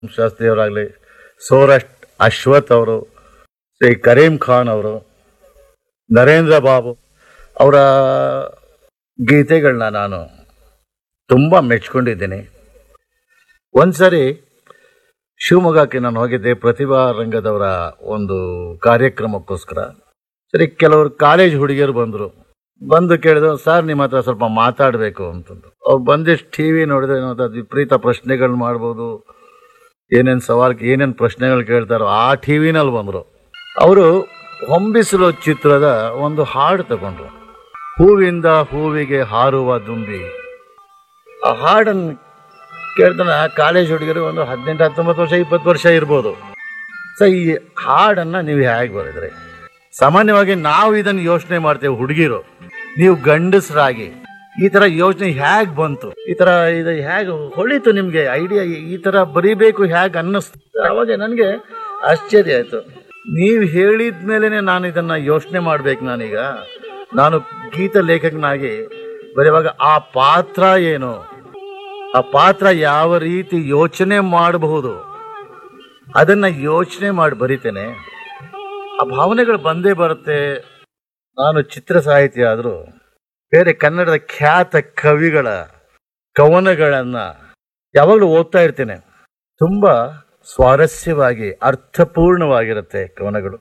ಶಾಸ್ತ್ರಿ ಅವರಾಗಲಿ ಸೌರಾಷ್ಟ್ ಅಶ್ವಥ್ ಅವರು ಶ್ರೀ ಕರೀಂ ಖಾನ್ ಅವರು ನರೇಂದ್ರ ಬಾಬು ಅವರ ಗೀತೆಗಳನ್ನ ನಾನು ತುಂಬ ಮೆಚ್ಕೊಂಡಿದ್ದೀನಿ ಒಂದ್ಸರಿ ಶಿವಮೊಗ್ಗಕ್ಕೆ ನಾನು ಹೋಗಿದ್ದೆ ಪ್ರತಿಭಾ ರಂಗದವರ ಒಂದು ಕಾರ್ಯಕ್ರಮಕ್ಕೋಸ್ಕರ ಸರಿ ಕೆಲವರು ಕಾಲೇಜ್ ಹುಡುಗಿಯರು ಬಂದರು ಬಂದು ಕೇಳಿದ್ರು ಸರ್ ನಿಮ್ಮ ಹತ್ರ ಸ್ವಲ್ಪ ಮಾತಾಡಬೇಕು ಅಂತಂದು ಅವ್ರು ಬಂದಿಷ್ಟು ಟಿ ವಿ ನೋಡಿದ್ರೆ ಏನೋ ಅದು ವಿಪರೀತ ಪ್ರಶ್ನೆಗಳು ಮಾಡ್ಬೋದು ಏನೇನು ಸವಾಲ್ ಏನೇನು ಪ್ರಶ್ನೆಗಳು ಕೇಳ್ತಾರೋ ಆ ಟಿ ವಿನಲ್ಲಿ ಬಂದರು ಅವರು ಹೊಂಬಿಸಲು ಚಿತ್ರದ ಒಂದು ಹಾಡು ತಗೊಂಡ್ರು ಹೂವಿಂದ ಹೂವಿಗೆ ಹಾರುವ ದುಂಬಿ ಆ ಹಾಡನ್ನು ಕೇಳ್ತಾನೆ ಕಾಲೇಜ್ ಹುಡುಗರು ಒಂದು ಹದಿನೆಂಟು ಹತ್ತೊಂಬತ್ತು ವರ್ಷ ಇಪ್ಪತ್ತು ವರ್ಷ ಇರ್ಬೋದು ಸೊ ಈ ಹಾಡನ್ನು ನೀವು ಹೇಗೆ ಬರೆದ್ರಿ ಸಾಮಾನ್ಯವಾಗಿ ನಾವು ಇದನ್ನು ಯೋಚನೆ ಮಾಡ್ತೇವೆ ಹುಡುಗಿರು ನೀವು ಗಂಡಸರಾಗಿ ಈ ತರ ಯೋಚನೆ ಹೇಗೆ ಬಂತು ಈ ತರ ಇದು ಹೇಗೆ ಹೊಳಿತು ನಿಮ್ಗೆ ಐಡಿಯಾ ಈ ತರ ಬರೀಬೇಕು ಹೇಗೆ ಅನ್ನಿಸ್ತು ಅವಾಗ ನನಗೆ ಆಶ್ಚರ್ಯ ಆಯ್ತು ನೀವು ಹೇಳಿದ ಮೇಲೆನೆ ನಾನು ಇದನ್ನ ಯೋಚನೆ ಮಾಡ್ಬೇಕು ನಾನೀಗ ನಾನು ಗೀತ ಲೇಖಕನಾಗಿ ಬರೆಯುವಾಗ ಆ ಪಾತ್ರ ಏನು ಆ ಪಾತ್ರ ಯಾವ ರೀತಿ ಯೋಚನೆ ಮಾಡಬಹುದು ಅದನ್ನ ಯೋಚನೆ ಮಾಡಿ ಬರಿತೇನೆ ಆ ಭಾವನೆಗಳು ಬಂದೇ ಬರುತ್ತೆ ನಾನು ಚಿತ್ರ ಸಾಹಿತಿ ಆದರೂ ಬೇರೆ ಕನ್ನಡದ ಖ್ಯಾತ ಕವಿಗಳ ಕವನಗಳನ್ನ ಯಾವಾಗಲೂ ಓದ್ತಾ ಇರ್ತೇನೆ ತುಂಬಾ ಸ್ವಾರಸ್ಯವಾಗಿ ಅರ್ಥಪೂರ್ಣವಾಗಿರುತ್ತೆ ಕವನಗಳು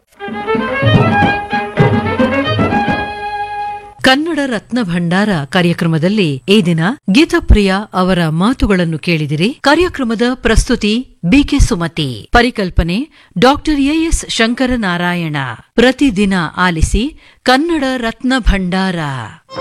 ಕನ್ನಡ ರತ್ನ ಭಂಡಾರ ಕಾರ್ಯಕ್ರಮದಲ್ಲಿ ಈ ದಿನ ಗೀತಪ್ರಿಯ ಅವರ ಮಾತುಗಳನ್ನು ಕೇಳಿದಿರಿ ಕಾರ್ಯಕ್ರಮದ ಪ್ರಸ್ತುತಿ ಬಿಕೆ ಸುಮತಿ ಪರಿಕಲ್ಪನೆ ಡಾಕ್ಟರ್ ಎಎಸ್ ಶಂಕರನಾರಾಯಣ ಪ್ರತಿದಿನ ಆಲಿಸಿ ಕನ್ನಡ ರತ್ನ ಭಂಡಾರ